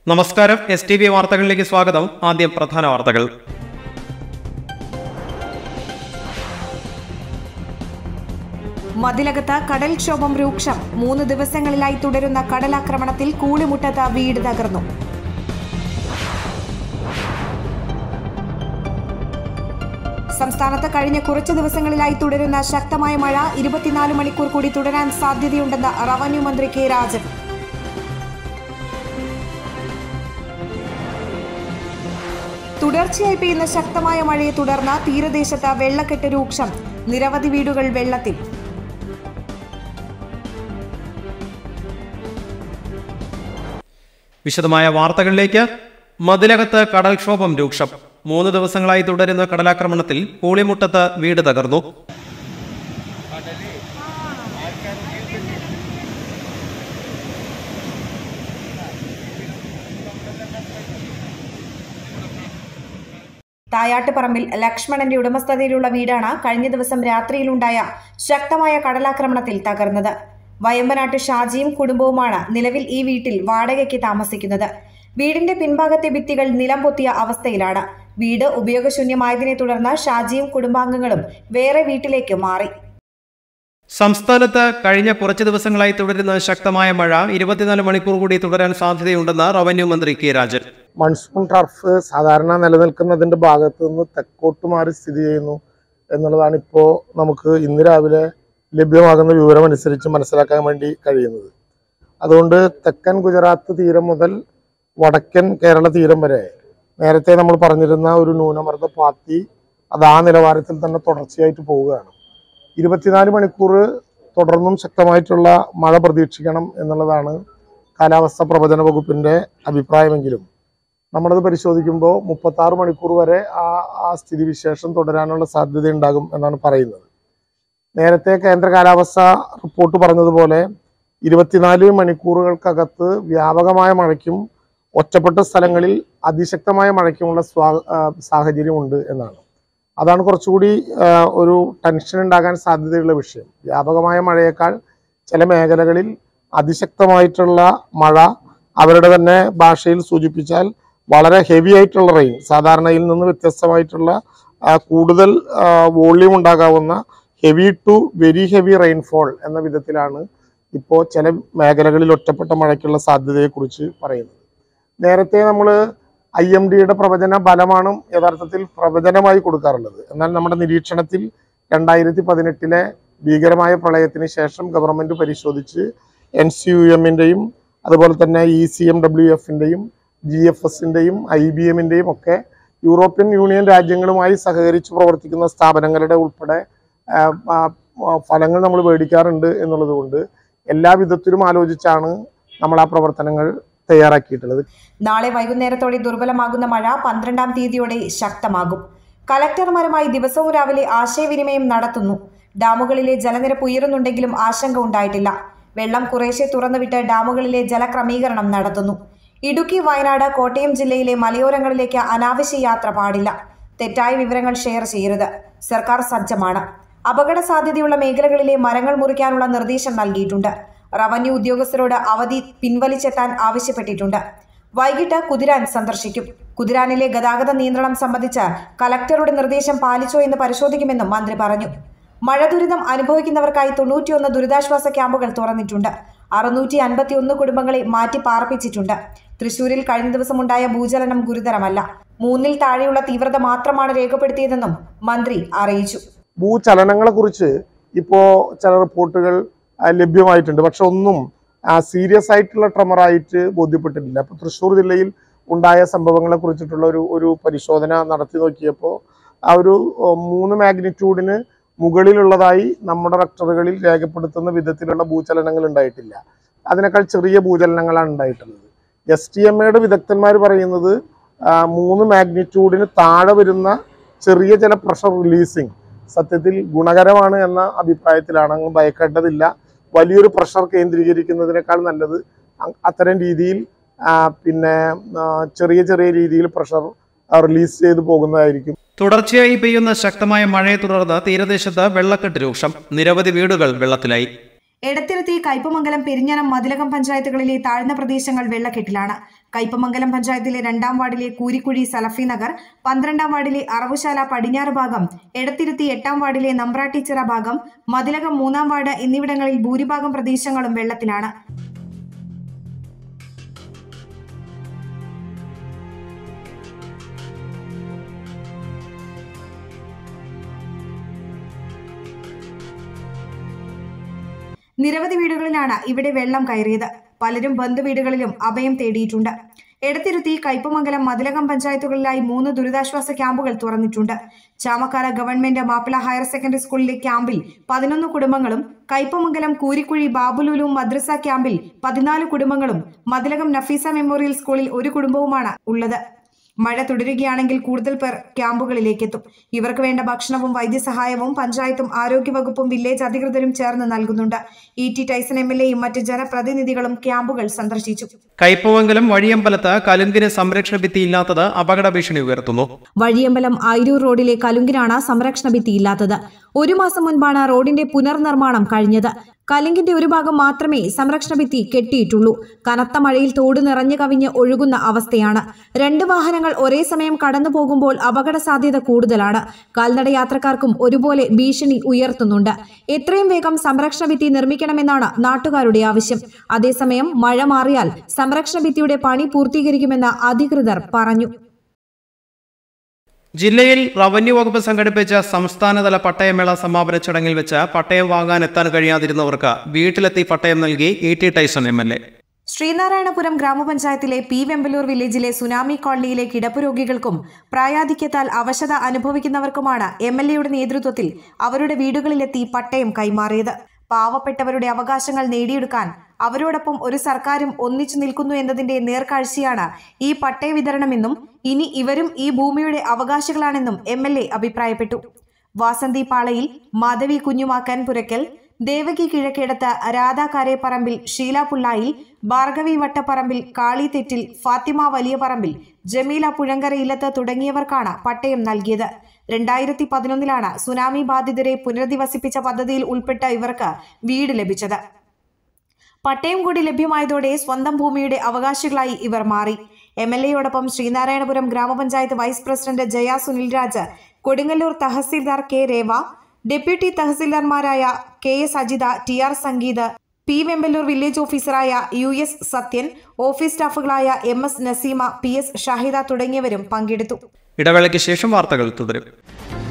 നമസ്കാരം S T V വാർത്തകളിലേക്ക് സ്വാഗതം ആദ്യം പ്രധാന വാർത്തകൾ മതിലകത്ത് കടൽക്ഷോഭം രൂക്ഷം മൂന്ന് ദിവസങ്ങളിലായി തുടരുന്ന കടലാക്രമണത്തിൽ കൂളിമുട്ടത്ത് വീട് തകർന്നു സംസ്ഥാനത്ത് കഴിഞ്ഞ കുറച്ച് ദിവസങ്ങളിലായി തുടരുന്ന ശക്തമായ മഴ ഇരുപത്തിനാല് മണിക്കൂർ കൂടി തുടരാൻ സാധ്യതയുണ്ടെന്ന് റവന്യൂ മന്ത്രി കെ രാജൻ തുടർച്ചയായി പെയ്യുന്ന ശക്തമായ മഴയെ തുടർന്ന് തീരദേശത്ത് വെള്ളക്കെട്ട് രൂക്ഷം നിരവധി വീടുകൾ വെള്ളത്തിൽ വിശദമായ വാർത്തകളിലേക്ക് മതിലകത്ത് കടൽക്ഷോഭം രൂക്ഷം മൂന്ന് ദിവസങ്ങളായി തുടരുന്ന കടലാക്രമണത്തിൽ പൂളിമുട്ടത്ത് വീട് തകർന്നു തായാട്ടുപറമ്പിൽ ലക്ഷ്മണന്റെ ഉടമസ്ഥതയിലുള്ള വീടാണ് കഴിഞ്ഞ ദിവസം രാത്രിയിലുണ്ടായ ശക്തമായ കടലാക്രമണത്തിൽ തകർന്നത് വയമ്പനാട്ട് ഷാജിയും കുടുംബവുമാണ് നിലവിൽ ഈ വീട്ടിൽ വാടകയ്ക്ക് താമസിക്കുന്നത് വീടിന്റെ പിൻഭാഗത്തെ ഭിത്തികൾ നിലം പൊത്തിയ അവസ്ഥയിലാണ് വീട് ഉപയോഗശൂന്യമായതിനെ തുടർന്ന് ഷാജിയും കുടുംബാംഗങ്ങളും വേറെ വീട്ടിലേക്ക് മാറി സംസ്ഥാനത്ത് കഴിഞ്ഞ കുറച്ച് ദിവസങ്ങളായി തുടരുന്ന ശക്തമായ മഴ ഇരുപത്തിനാല് മണിക്കൂർ കൂടി തുടരാൻ സാധ്യതയുണ്ടെന്ന് റവന്യൂ മന്ത്രി കെ രാജൻ മൺസൂൺ ടർഫ് സാധാരണ നിലനിൽക്കുന്നതിന്റെ ഭാഗത്ത് നിന്ന് തെക്കോട്ട് മാറി സ്ഥിതി ചെയ്യുന്നു എന്നുള്ളതാണ് ഇപ്പോൾ നമുക്ക് ഇന്ന് രാവിലെ ലഭ്യമാകുന്ന വിവരമനുസരിച്ച് മനസ്സിലാക്കാൻ വേണ്ടി കഴിയുന്നത് അതുകൊണ്ട് തെക്കൻ ഗുജറാത്ത് തീരം മുതൽ വടക്കൻ കേരള തീരം വരെ നേരത്തെ നമ്മൾ പറഞ്ഞിരുന്ന ഒരു ന്യൂനമർദ്ദ പാത്തി അത് ആ നിലവാരത്തിൽ തന്നെ തുടർച്ചയായിട്ട് പോവുകയാണ് ഇരുപത്തിനാല് മണിക്കൂർ തുടർന്നും ശക്തമായിട്ടുള്ള മഴ പ്രതീക്ഷിക്കണം എന്നുള്ളതാണ് കാലാവസ്ഥാ പ്രവചന വകുപ്പിന്റെ അഭിപ്രായമെങ്കിലും നമ്മളത് പരിശോധിക്കുമ്പോൾ മുപ്പത്തി ആറ് മണിക്കൂർ വരെ ആ ആ സ്ഥിതിവിശേഷം തുടരാനുള്ള സാധ്യത ഉണ്ടാകും എന്നാണ് പറയുന്നത് നേരത്തെ കേന്ദ്ര കാലാവസ്ഥ റിപ്പോർട്ട് പറഞ്ഞതുപോലെ ഇരുപത്തിനാല് മണിക്കൂറുകൾക്കകത്ത് വ്യാപകമായ മഴയ്ക്കും ഒറ്റപ്പെട്ട സ്ഥലങ്ങളിൽ അതിശക്തമായ മഴയ്ക്കുമുള്ള സ്വാ ആ, സാഹചര്യമുണ്ട് എന്നാണ് അതാണ് കുറച്ചുകൂടി ആ, ഒരു ടെൻഷൻ ഉണ്ടാകാൻ സാധ്യതയുള്ള വിഷയം വ്യാപകമായ മഴയേക്കാൾ ചില മേഖലകളിൽ അതിശക്തമായിട്ടുള്ള മഴ അവരുടെ തന്നെ ഭാഷയിൽ സൂചിപ്പിച്ചാൽ വളരെ ഹെവി ആയിട്ടുള്ള റെയിൻ സാധാരണയിൽ നിന്ന് വ്യത്യസ്തമായിട്ടുള്ള ആ, കൂടുതൽ വോള്യൂം ഉണ്ടാകാവുന്ന heavy to very heavy rainfall എന്ന വിധത്തിലാണ് ഇപ്പോൾ ചില മേഖലകളിൽ ഒറ്റപ്പെട്ട മഴയ്ക്കുള്ള സാധ്യതയെക്കുറിച്ച് പറയുന്നത് നേരത്തെ നമ്മൾ ഐ എം ഡിയുടെ പ്രവചന ബലമാണ് യഥാർത്ഥത്തിൽ പ്രവചനമായി കൊടുക്കാറുള്ളത് എന്നാൽ നമ്മുടെ നിരീക്ഷണത്തിൽ രണ്ടായിരത്തി പതിനെട്ടിലെ ഭീകരമായ പ്രളയത്തിന് ശേഷം ഗവൺമെന്റ് പരിശോധിച്ച് എൻ സി യു എമ്മിൻ്റെയും അതുപോലെ തന്നെ ഇ സി എം ഡബ്ല്യു എഫിൻ്റെയും ജി എഫ് എസിൻ്റെയും ഐ ബി എമ്മിൻ്റെയും ഒക്കെ യൂറോപ്യൻ യൂണിയൻ രാജ്യങ്ങളുമായി സഹകരിച്ച് പ്രവർത്തിക്കുന്ന സ്ഥാപനങ്ങളുടെ ഉൾപ്പെടെ ആ, ആ, ആ, ഫലങ്ങൾ നമ്മൾ മേടിക്കാറുണ്ട് എന്നുള്ളത് കൊണ്ട് എല്ലാ വിധത്തിലും ആലോചിച്ചാണ് നമ്മൾ ആ പ്രവർത്തനങ്ങൾ തയ്യാറാക്കിയിട്ടുള്ളത് നാളെ വൈകുന്നേരത്തോടെ ദുർബലമാകുന്ന മഴ പന്ത്രണ്ടാം തീയതിയോടെ ശക്തമാകും കലക്ടർമാരുമായി ദിവസവും രാവിലെ ആശയവിനിമയം നടത്തുന്നു ഡാമുകളിലെ ജലനിരപ്പ് ഉയരുന്നുണ്ടെങ്കിലും ആശങ്ക ഉണ്ടായിട്ടില്ല വെള്ളം കുറേശ്ശെ തുറന്നുവിട്ട് ഡാമുകളിലെ ജലക്രമീകരണം നടത്തുന്നു ഇടുക്കി വയനാട് കോട്ടയം ജില്ലയിലെ മലയോരങ്ങളിലേക്ക് അനാവശ്യ യാത്ര പാടില്ല തെറ്റായ വിവരങ്ങൾ ഷെയർ ചെയ്യരുത് സർക്കാർ സജ്ജമാണ് അപകട സാധ്യതയുള്ള മേഖലകളിലെ മരങ്ങൾ മുറിക്കാനുള്ള നിർദ്ദേശം നൽകിയിട്ടുണ്ട് റവന്യൂ ഉദ്യോഗസ്ഥരോട് അവധി പിൻവലിച്ചെത്താൻ ആവശ്യപ്പെട്ടിട്ടുണ്ട് വൈകിട്ട് കുതിരാൻ സന്ദർശിക്കും കുതിരാനിലെ ഗതാഗത നിയന്ത്രണം സംബന്ധിച്ച് കലക്ടറുടെ നിർദ്ദേശം പാലിച്ചോ എന്ന് പരിശോധിക്കുമെന്നും മന്ത്രി പറഞ്ഞു മഴ ദുരിതം അനുഭവിക്കുന്നവർക്കായി തൊണ്ണൂറ്റിയൊന്ന് ദുരിതാശ്വാസ ക്യാമ്പുകൾ തുറന്നിട്ടുണ്ട് അറുന്നൂറ്റി അൻപത്തി ഒന്ന് കുടുംബങ്ങളെ മാറ്റി പാർപ്പിച്ചിട്ടുണ്ട് തൃശൂരിൽ കഴിഞ്ഞ ദിവസമുണ്ടായ ഭൂചലനം ഗുരുതരമല്ല മൂന്നിൽ താഴെയുള്ള തീവ്രത മാത്രമാണ് രേഖപ്പെടുത്തിയതെന്നും മന്ത്രി അറിയിച്ചു ഭൂചലനങ്ങളെ കുറിച്ച് ഇപ്പോ ചില റിപ്പോർട്ടുകൾ ആ, ലഭ്യമായിട്ടുണ്ട് പക്ഷെ ഒന്നും സീരിയസ് ആയിട്ടുള്ള ട്രമറായിട്ട് ബോധ്യപ്പെട്ടിട്ടില്ല അപ്പൊ തൃശ്ശൂർ ജില്ലയിൽ ഉണ്ടായ സംഭവങ്ങളെ കുറിച്ചിട്ടുള്ള ഒരു ഒരു പരിശോധന നടത്തി നോക്കിയപ്പോൾ ആ ഒരു ഓ, മൂന്ന് മാഗ്നിറ്റ്യൂഡിന് മുകളിലുള്ളതായി നമ്മുടെ റക്ടറുകളിൽ രേഖപ്പെടുത്തുന്ന വിധത്തിലുള്ള ഭൂചലനങ്ങൾ ഉണ്ടായിട്ടില്ല അതിനേക്കാൾ ചെറിയ ഭൂചലനങ്ങളാണ് ഉണ്ടായിട്ടുള്ളത് എസ് ടി എം എയുടെ വിദഗ്ധന്മാർ പറയുന്നത് ആ, മൂന്ന് മാഗ്നിറ്റ്യൂഡിന് താഴെ വരുന്ന ചെറിയ ചില പ്രഷർ റിലീസിങ് സത്യത്തിൽ ഗുണകരമാണ് എന്ന അഭിപ്രായത്തിലാണ് അങ്ങ് ഭയക്കേണ്ടതില്ല വലിയൊരു പ്രഷർ കേന്ദ്രീകരിക്കുന്നതിനേക്കാൾ നല്ലത് അ- അത്തരം രീതിയിൽ ആ, പിന്നെ ആ, ചെറിയ ചെറിയ രീതിയിൽ പ്രഷർ റിലീസ് ചെയ്ത് പോകുന്നതായിരിക്കും തുടർച്ചയായി പെയ്യുന്ന ശക്തമായ മഴയെ തുടർന്ന് തീരദേശത്ത് വെള്ളക്കെട്ട് രൂക്ഷം നിരവധി വീടുകൾ വെള്ളത്തിലായി എടത്തിരുത്തി കയ്പമംഗലം പെരിഞ്ഞനം മതിലകം പഞ്ചായത്തുകളിലെ താഴ്ന്ന പ്രദേശങ്ങൾ വെള്ളക്കെട്ടിലാണ് കയ്പമംഗലം പഞ്ചായത്തിലെ രണ്ടാം വാർഡിലെ കൂരിക്കുഴി സലഫി നഗർ പന്ത്രണ്ടാം വാർഡിലെ അറവുശാല പടിഞ്ഞാറ് ഭാഗം എടത്തിരുത്തി എട്ടാം വാർഡിലെ നമ്പ്രാട്ടിച്ചിറ ഭാഗം മതിലകം മൂന്നാം വാർഡ് എന്നിവിടങ്ങളിൽ ഭൂരിഭാഗം പ്രദേശങ്ങളും വെള്ളത്തിലാണ് നിരവധി വീടുകളിലാണ് ഇവിടെ വെള്ളം കയറിയത് പലരും ബന്ധുവീടുകളിലും അഭയം തേടിയിട്ടുണ്ട് എടത്തിരുത്തി കയ്പമംഗലം മതിലകം പഞ്ചായത്തുകളിലായി മൂന്ന് ദുരിതാശ്വാസ ക്യാമ്പുകൾ തുറന്നിട്ടുണ്ട് Chamakkala government Mappila higher secondary സ്കൂളിലെ ക്യാമ്പിൽ പതിനൊന്ന് കുടുംബങ്ങളും കയ്പമംഗലം കൂരിക്കുഴി ബാബുലുലു മദ്രസ ക്യാമ്പിൽ പതിനാല് കുടുംബങ്ങളും മതിലകം നഫീസ മെമ്മോറിയൽ സ്കൂളിൽ ഒരു കുടുംബവുമാണ് ഉള്ളത് മഴ തുടരുകയാണെങ്കിൽ കൂടുതൽ പേർ ക്യാമ്പുകളിലേക്ക് എത്തും ഇവർക്ക് വേണ്ട ഭക്ഷണവും വൈദ്യസഹായവും പഞ്ചായത്തും ആരോഗ്യവകുപ്പും വില്ലേജ് അധികൃതരും ചേർന്ന് നൽകുന്നുണ്ട് E T Tyson M L എയും മറ്റ് ജനപ്രതിനിധികളും ക്യാമ്പുകൾ സന്ദർശിച്ചു കയ്പമംഗലം വഴിയമ്പലത്ത് കലുങ്കിന് സംരക്ഷണ ഭിത്തി ഇല്ലാത്തത് അപകട ഭീഷണി ഉയർത്തുന്നു വഴിയമ്പലം ആയിരൂർ റോഡിലെ കലുങ്കിനാണ് സംരക്ഷണ ഭിത്തി ഇല്ലാത്തത് ഒരു മാസം മുൻപാണ് റോഡിന്റെ പുനർനിർമ്മാണം കഴിഞ്ഞത് കലുങ്കിന്റെ ഒരു ഭാഗം മാത്രമേ സംരക്ഷണ ഭിത്തി കെട്ടിയിട്ടുള്ളൂ കനത്ത മഴയിൽ തോട് നിറഞ്ഞു കവിഞ്ഞ് ഒഴുകുന്ന അവസ്ഥയാണ് രണ്ട് വാഹനങ്ങൾ ഒരേ സമയം കടന്നു പോകുമ്പോൾ അപകട സാധ്യത കൂടുതലാണ് കാൽനട യാത്രക്കാർക്കും ഒരുപോലെ ഭീഷണി ഉയർത്തുന്നുണ്ട് എത്രയും വേഗം സംരക്ഷണ ഭിത്തി നിർമ്മിക്കണമെന്നാണ് നാട്ടുകാരുടെ ആവശ്യം അതേസമയം മഴ മാറിയാൽ സംരക്ഷണ ഭിത്തിയുടെ പണി പൂർത്തീകരിക്കുമെന്ന് അധികൃതർ പറഞ്ഞു ജില്ലയിൽ റവന്യൂ വകുപ്പ് സംഘടിപ്പിച്ച സംസ്ഥാനതല പട്ടയമേള സമാപന ചടങ്ങിൽ വെച്ച് പട്ടയം വാങ്ങാൻ എത്താൻ കഴിയാതിരുന്നവർക്ക് വീട്ടിലെത്തി പട്ടയം നൽകി E T Tyson M L A Sreenarayanapuram ഗ്രാമപഞ്ചായത്തിലെ പി വെമ്പലൂർ വില്ലേജിലെ സുനാമി കോളനിയിലെ കിടപ്പ് രോഗികൾക്കും പ്രായാധിക്യത്താൽ അവശത അനുഭവിക്കുന്നവർക്കുമാണ് എം എൽ എയുടെ നേതൃത്വത്തിൽ അവരുടെ വീടുകളിലെത്തി പട്ടയം കൈമാറിയത് പാവപ്പെട്ടവരുടെ അവകാശങ്ങൾ നേടിയെടുക്കാൻ അവരോടൊപ്പം ഒരു സർക്കാരും ഒന്നിച്ചു നിൽക്കുന്നു എന്നതിന്റെ നേർക്കാഴ്ചയാണ് ഈ പട്ടയ വിതരണമെന്നും ഇനി ഇവരും ഈ ഭൂമിയുടെ അവകാശികളാണെന്നും എം എൽ എ അഭിപ്രായപ്പെട്ടു വാസന്തി പാളയിൽ മാധവി കുഞ്ഞുമാക്കൻ പുരക്കൽ ദേവകി കിഴക്കേടത്ത് രാധ കാരേപ്പറമ്പിൽ ഷീല പുള്ളായിൽ ഭാർഗവി വട്ടപ്പറമ്പിൽ കാളി തെറ്റിൽ ഫാത്തിമ വലിയ പറമ്പിൽ ജമീല പുഴങ്കര ഇല്ലത്ത് തുടങ്ങിയവർക്കാണ് പട്ടയം നൽകിയത് രണ്ടായിരത്തി പതിനൊന്നിലാണ് സുനാമി ബാധിതരെ പുനരധിവസിപ്പിച്ച പദ്ധതിയിൽ ഉൾപ്പെട്ട ഇവർക്ക് വീട് ലഭിച്ചത് പട്ടയം കൂടി ലഭ്യമായതോടെ സ്വന്തം ഭൂമിയുടെ അവകാശികളായി ഇവർ മാറി എം എൽ എയോടൊപ്പം ശ്രീനാരായണപുരം ഗ്രാമപഞ്ചായത്ത് vice president Jaya Sunilraj Kodungallur tahsildar K Reva deputy തഹസീൽദാർമാരായ K S Ajitha T R Sangeeth P Vemballur village ഓഫീസറായ യു എസ് സത്യൻ ഓഫീസ് സ്റ്റാഫുകളായ M S Naseema P S Shahida തുടങ്ങിയവരും പങ്കെടുത്തു ഇടവേളയ്ക്ക് ശേഷം വാർത്തകൾ തുടരും